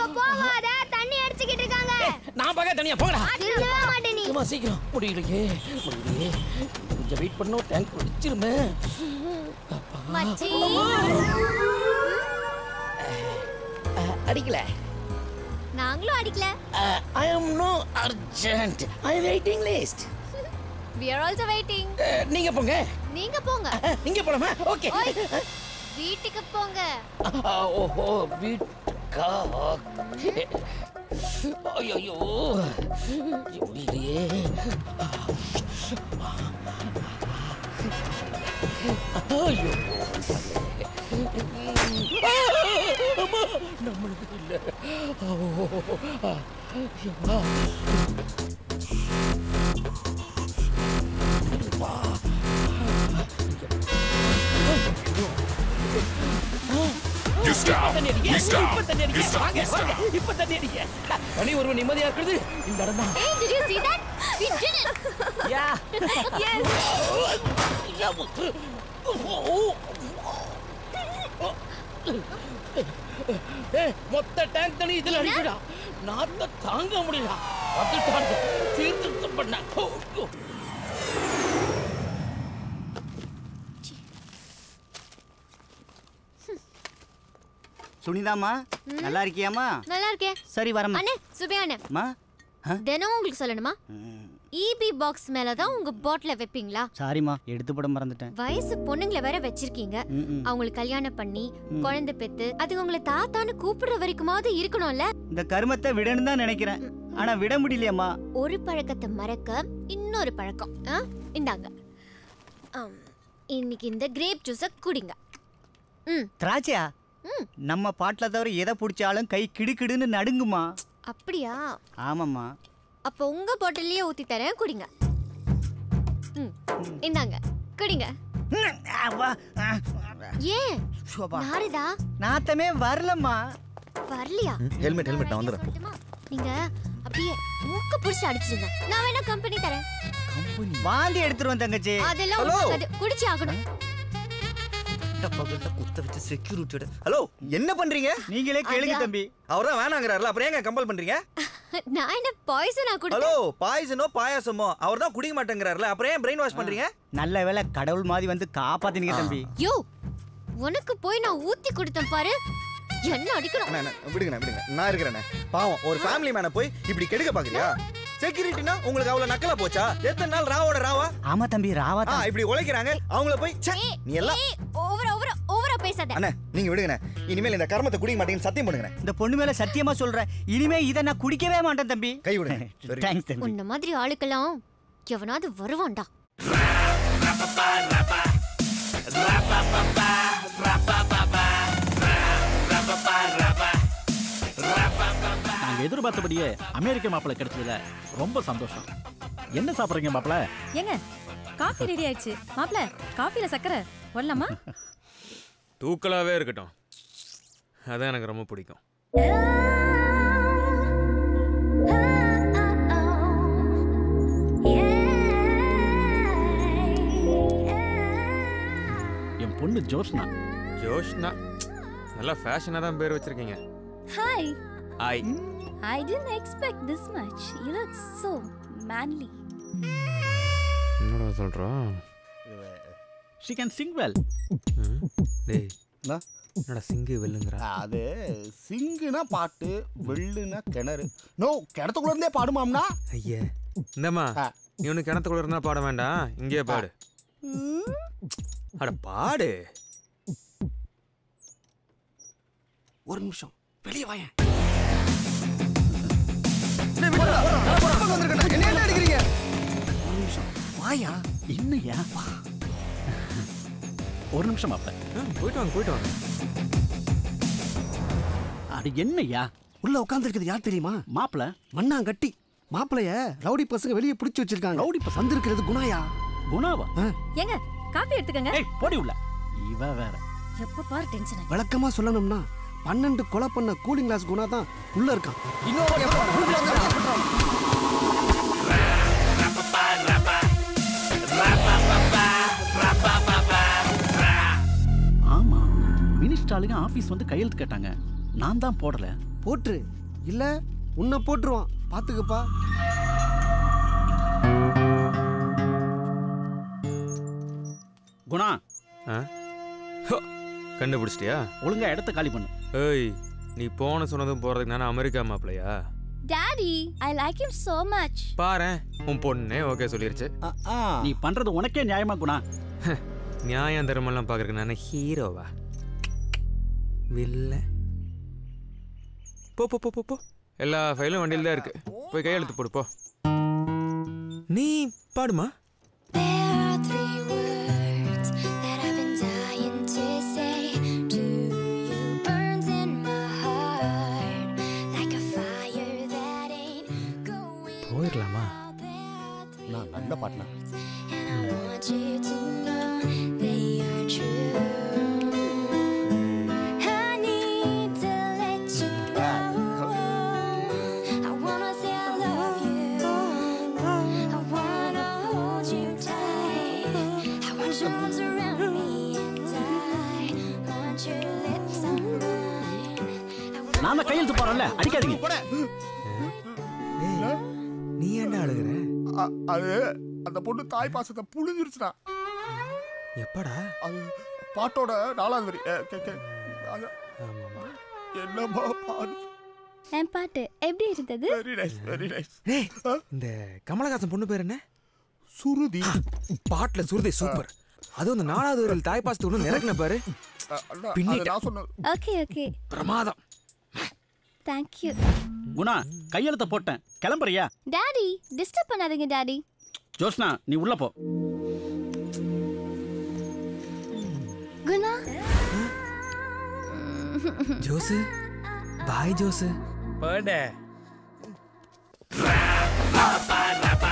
போகாத தண்ணி அடிச்சுக்கிட்டு இருக்காங்க நான் பார்க்க தனியா போங்கடா திரும்பவே மாட்டே நீ சும்மா சீக்கிரம் முடியலையே முடியலையே கொஞ்சம் வெயிட் பண்ணோம் டேங்க் வச்சிருமே மச்சி அடிக்கல நாங்களும் அடிக்கல I am no urgent I waiting list we are also waiting நீங்க போங்க நீங்க போங்க அஹ், நீங்க போலாமா ஓகே ஓய். வீட்டுக்கு போங்க ஓஹோ வீட்டுக்கா ஓகே ஐயோ முடியலையே ஐயோ அம்மா நம்மளுக்கு இல்லை ஓ ஐயோ You stop. தண்ணி அடிக்க. You stop. இப்ப தண்ணி அடிக்க. You stop. வாங்க, You வாங்க. stop. இப்ப தண்ணி அடிக்க. பனி ஒருவன் நிம்மதியா இருக்கிறது இந்த இடம் தான் hey did you see that we did it yeah yes ஏய், மொத்த டேங்க் தண்ணி இதுல அடிக்கடா நாத்த தாங்க முடியல வந்துட்டாங்க தீர்த்து பண்ண ஓ, ஓ. சுனிதாம்மா நல்லா இருக்கியாம்மா நல்லா இருக்கே சரி வரம்மா அண்ணே சுபியா அண்ணே அம்மா ஆ? தினமும் உங்களுக்கு சொல்லணுமா இபி பாக்ஸ் மேல தான் உங்க பாட்டில வைப்பீங்களா சாரிம்மா எடுத்து போட மறந்துட்டேன் வயசு பொண்ணுங்களை வேற வச்சிருக்கீங்க ம், ம். அவங்களுக்கு கல்யாணம் பண்ணி குழந்தை பெத்து அது உங்களை தாத்தான்னு கூப்பிடுற வரைக்குமாவது இருக்கணும்ல இந்த கருமத்தை விடணும் தான் நினைக்கிறேன் ஆனா விட முடியலையம்மா ஒரு பழக்கத்தை மறக்க இன்னொரு பழக்கம் ஆ? இந்தாங்க ஆம், இன்னைக்கு இந்த கிரேப் ஜூஸை குடிங்க ம் திராட்சையா ம். நம்ம பாட்டில் தவிர எதை பிடிச்சாலும் கை கிடுகிடுன்னு நடுங்குமா அப்படியா ஆமாம்மா அப்போ உங்க பாட்டிலேயே ஊத்தி தரேன் குடிங்க ம் இந்தாங்க குடிங்க ஏன் சோபா. நாரதா நாத்தமே வரலம்மா வரலையா ஹெல்மெட் ஹெல்மெட் நான் நான் வந்துடுறேன் சொல்லட்டுமா? நீங்க அப்படியே மூக்க புடிச்சு அடிச்சிருங்க நான் வேணா கம்பெனி தரேன் வாந்தி எடுத்துருவோம் தங்கச்சி அதெல்லாம் Hello? ஒண்ணாகாது. குடிச்சு ஆகணும் பகல்ல குத்த வச்சு செக்யூரிட்டியோட ஹலோ என்ன பண்றீங்க நீங்களே கேளுங்க அதான். தம்பி அவர் தான் வேணாங்கிறாருல அப்புறம் ஏங்க கம்பல் பண்றீங்க நான் என்ன பாய்சனா ஹலோ கொடுத்தேன் பாய்சனோ பாயாசமோ அவர் தான் குடிக்க மாட்டேங்கிறாருல அப்புறம் ஏன் பிரெயின் வாஷ் பண்றீங்க நல்ல வேளை கடவுள் மாதிரி வந்து காப்பாத்தினீங்க தம்பி யோ உனக்கு போய் நான் ஊத்தி கொடுத்தேன் பாரு என்ன அடிக்கணும் அண்ணா, அண்ணா, விடுங்கண்ணா விடுங்க நான் இருக்கிறேண்ணே பாவம் ஒரு ஃபேமிலி மேனை போய் இப்படி கெடுக்க பாக்குறியா செக்யூரிட்டினா உங்களுக்கு அவ்வளவு நக்கலா போச்சா எத்தனை நாள் ராவோட ராவா ஆமா தம்பி ராவா ஆ இப்படி உழைக்கிறாங்க அவங்கள போய் ச்சே, நீ எல்லாம் ஏய் ஓவரா ஓவரா ஓவரா பேசாத அண்ணா நீங்க விடுங்கண்ணே இனிமேல் இந்த கர்மத்தை குடிக்க மாட்டீங்கன்னு சத்தியம் பண்ணுங்கண்ணே இந்த பொண்ணு மேல சத்தியமா சொல்றேன் இனிமே இதை நான் குடிக்கவே மாட்டேன் தம்பி கை விடுங்க சரி. தேங்க்ஸ் தம்பி உன்ன மாதிரி ஆளுக்கெல்லாம் எவனாவது வருவான்டா நாங்க எதிர்பார்த்தபடியே அமெரிக்க மாப்பிள்ளை கிடைச்சதுல ரொம்ப சந்தோஷம் என்ன சாப்பிடுறீங்க மாப்பிள்ள ஏங்க காஃபி ரெடி ஆயிடுச்சு மாப்ள காஃபில சக்கரை வரலாமா தூக்கலாவே இருக்கட்டும் அதான் எனக்கு ரொம்ப பிடிக்கும் என் பொண்ணு ஜோஷ்னா ஜோஷ்னா நல்லா ஃபேஷனாக தான் பேர் வச்சிருக்கீங்க ஹாய் ஆய் ஐ didn't expect this much you look so manly என்னடா சொல்கிறோம் ஷி கேன் சிங் வெல் டேய் என்ன? என்னடா சிங்கு வெல்லுங்கிறா அது சிங்குனா பாட்டு வெள்ளுனா கிணறு நோ கிணத்துக்குள்ள இருந்தே பாடுமாம்னா ஐயே இந்தம்மா ஆ. இவனுக்கு கிணத்துக்குள்ள இருந்தா பாட வேண்டாம் இங்கேயே பாடு அட பாடு ஒரு நிமிஷம் வெளியே வாயேன் என்ன அடிக்கிறீங்க ஒரு நிமிஷம் வாயா என்னையா ஒரு நிமிஷம் மாப்பிள்ள ஆ, போயிட்டு வாங்க போயிட்டு வாங்க அது என்னையா உள்ள உட்காந்துருக்குது யார் தெரியுமா மாப்பிள்ள மண்ணாங்கட்டி மாப்பிளைய ரவுடி பசங்க வெளியே பிடிச்சி வச்சிருக்காங்க ரவுடி பசங்க? வந்திருக்கிறது குணாயா குணாவா ஏங்க காஃபி எடுத்துக்கங்க ஏய் போடி உள்ள இவ வேற எப்ப பாரு டென்ஷன் விளக்கமா சொல்லணும்னா பன்னெண்டு கொலை பண்ண கூலிங் கிளாஸ் குணா தான் உள்ள இருக்கான் ஆமா மினிஸ்டாலுங்க ஆபீஸ் வந்து கையெழுத்து கேட்டாங்க நான் தான் போடல போட்டு இல்ல உன்னை போட்டுருவான் பாத்துக்கப்பா குணா ஆ ஹோ, கண்டுபிடிச்சிட்டியா ஒழுங்கா இடத்த காலி பண்ணு ஏய் நீ போன சொன்னதும் போறதுக்கு நானே அமெரிக்கா மாப்பிளையா daddy I like him so much பாரேன் உன் பொண்ணே ஓகே சொல்லிருச்சு ஆ, ஆ. நீ பண்றது உனக்கே நியாயமா குணா நியாயம் தர்மம்லாம் பார்க்கறதுக்கு நானே ஹீரோவா வில்ல போ போ போ போ போ எல்லா ஃபைலும் வண்டியில் தான் இருக்கு போய் கையெழுத்து போடு போ நீ பாடுமா There are three words that I've been dying to say to you. Burns in my heart like a fire that ain't going போயிடலாமா out. There are three நான் நல்ல பாட்டுனா and I want you to know they are true. I need to let you know. I wanna say I love you. I wanna hold you tight. I want your arms around me and I want your lips on mine. I want நான் தான் கையெழுத்து போறேன்ல அடிக்காதீங்க நீ ஏன்டா அழுகுற அ- அது அந்த பொண்ணு தாய் பாசத்தை புழிஞ்சிருச்சுடா எப்படா அது பாட்டோட நாலாவது வரி அ, கே- கே- அது- என்னம்மா பாடு என் பாட்டு எப்படி இருந்தது வெரி நைஸ் வெரி நைஸ் ஏய் இந்த கமலஹாசன் பொண்ணு பேர் என்ன சுருதி பாட்டுல சுருதி சூப்பர் அதுவும் இந்த நாலாவது ஒரு தாய்ப்பாசத்து ஒன்று நிறக்குன பாரு அ, அண்ணா, அது பின்னிட்ட. நான் சொன்னது ஓகே ஓகே பிரமாதம் தேங்க்யூ குணா கையெழுத்த போட்டேன் கிளம்புறியா டாடி டிஸ்டர்ப் பண்ணாதீங்க டாடி ஜோஸ்னா நீ உள்ள போ குணா ஜோசு பாய் ஜோசு பட